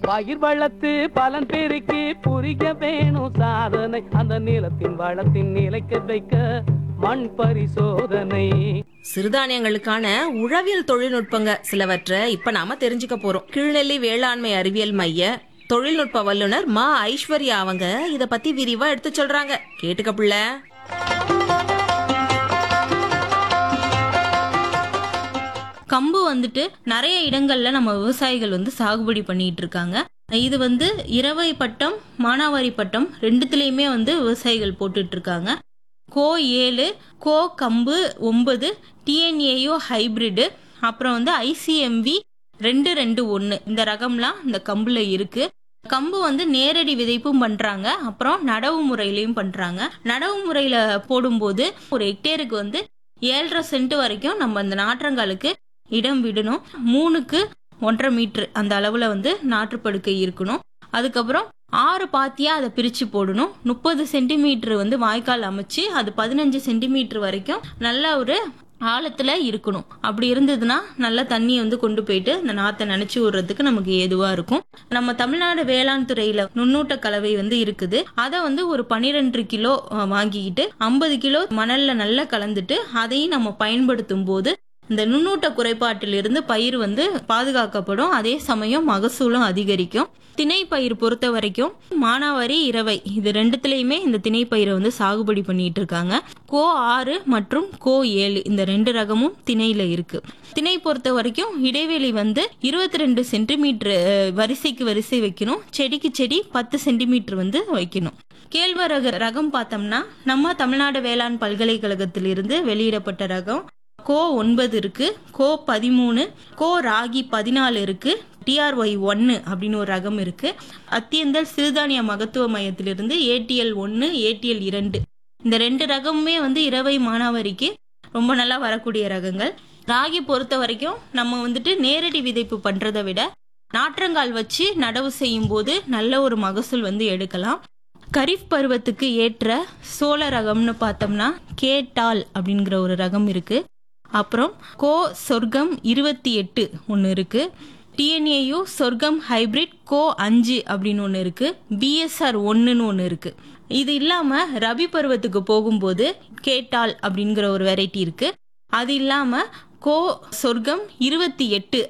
பயிர் வளர்த்து பலன் பெருக்கி புரிய வேணும் சாதனை அந்த நிலத்தின் வளத்தின் நிலைக்க வைக்க மண் பரிசோதனை சிறுதானியங்களுக்கான உழவியல் தொழில்நுட்பங்க சிலவற்றை இப்ப நாம தெரிஞ்சுக்க போறோம் கீழ்நெல்லி வேளாண்மை அறிவியல் மைய தொழில்நுட்ப வல்லுனர் மா ஐஸ்வர்யா அவங்க இத பத்தி விரிவா எடுத்து சொல்றாங்க கேட்டுக்க புள்ள கம்பு வந்துட்டு நிறைய இடங்கள்ல நம்ம விவசாயிகள் வந்து சாகுபடி பண்ணிட்டு இருக்காங்க இது வந்து இரவை பட்டம் மானாவாரி பட்டம் ரெண்டுத்துலயுமே வந்து விவசாயிகள் போட்டுட்டு இருக்காங்க கோ ஏழு கோ கம்பு ஒன்பது டிஎன்ஏயோ ஹைபிரிடு அப்புறம் வந்து ஐசிஎம்வி ரெண்டு ரெண்டு ஒன்று இந்த ரகம்லாம் இந்த கம்புல இருக்கு கம்பு வந்து நேரடி விதைப்பும் பண்றாங்க அப்புறம் நடவு முறையிலையும் பண்றாங்க நடவு முறையில போடும்போது ஒரு ஹெக்டேருக்கு வந்து ஏழரை சென்ட் வரைக்கும் நம்ம அந்த நாற்றங்காலுக்கு இடம் விடணும் மூணுக்கு ஒன்றரை மீட்டர் அந்த அளவுல வந்து நாற்றுப்படுக்கை இருக்கணும் அதுக்கப்புறம் ஆறு பாத்தியா அதை பிரிச்சு போடணும் முப்பது சென்டிமீட்டர் வந்து வாய்க்கால் அமைச்சு அது பதினஞ்சு சென்டிமீட்டர் வரைக்கும் நல்ல ஒரு ஆழத்துல இருக்கணும் அப்படி இருந்ததுன்னா நல்ல தண்ணி வந்து கொண்டு போயிட்டு இந்த நாத்தை நினைச்சு விடுறதுக்கு நமக்கு ஏதுவா இருக்கும் நம்ம தமிழ்நாடு வேளாண் துறையில நுண்ணூட்ட கலவை வந்து இருக்குது அதை வந்து ஒரு பன்னிரெண்டு கிலோ அஹ், வாங்கிக்கிட்டு ஐம்பது கிலோ மணல்ல நல்லா கலந்துட்டு அதையும் நம்ம பயன்படுத்தும் போது இந்த நுண்ணூட்ட குறைபாட்டிலிருந்து பயிர் வந்து பாதுகாக்கப்படும் அதே சமயம் மகசூலும் அதிகரிக்கும் திணை பயிர் பொறுத்த வரைக்கும் மானாவாரி இரவை இது ரெண்டுத்துலயுமே இந்த திணை பயிரை வந்து சாகுபடி பண்ணிட்டு இருக்காங்க கோ ஆறு மற்றும் கோ ஏழு இந்த ரெண்டு ரகமும் திணையில இருக்கு திணை பொறுத்த வரைக்கும் இடைவெளி வந்து இருபத்தி ரெண்டு சென்டிமீட்டர் வரிசைக்கு வரிசை வைக்கணும் செடிக்கு செடி பத்து சென்டிமீட்டர் வந்து வைக்கணும் கேழ்வரகு ரகம் பார்த்தோம்னா நம்ம தமிழ்நாடு வேளாண் பல்கலைக்கழகத்திலிருந்து வெளியிடப்பட்ட ரகம் கோ ஒன்பது இருக்கு கோ பதிமூணு கோ ராகி பதினாலு இருக்கு டிஆர்ஒய் ஒன்னு அப்படின்னு ஒரு ரகம் இருக்கு அத்தியந்தல் சிறுதானிய மகத்துவ மையத்திலிருந்து ஏடிஎல் ஒன்னு ஏடிஎல் இரண்டு இந்த ரெண்டு ரகமுமே வந்து இரவை மானாவாரிக்கு ரொம்ப நல்லா வரக்கூடிய ரகங்கள் ராகி பொறுத்த வரைக்கும் நம்ம வந்துட்டு நேரடி விதைப்பு பண்றதை விட நாற்றங்கால் வச்சு நடவு செய்யும் போது நல்ல ஒரு மகசூல் வந்து எடுக்கலாம் கரீஃப் பருவத்துக்கு ஏற்ற சோள ரகம்னு பார்த்தோம்னா கேட்டால் அப்படிங்கிற ஒரு ரகம் இருக்கு அப்புறம் கோ சொர்க்கம் இருபத்தி எட்டு ஒன்று இருக்கு டிஎன்ஏயு சொர்க்கம் ஹைபிரிட் கோ அஞ்சு அப்படின்னு ஒன்று இருக்கு பிஎஸ்ஆர் ஒன்றுன்னு ஒன்று இருக்கு இது இல்லாம ரபி பருவத்துக்கு போகும்போது கேட்டால் அப்படிங்கிற ஒரு வெரைட்டி இருக்கு அது இல்லாம கோ சொர்க்கம் இருபத்தி எட்டு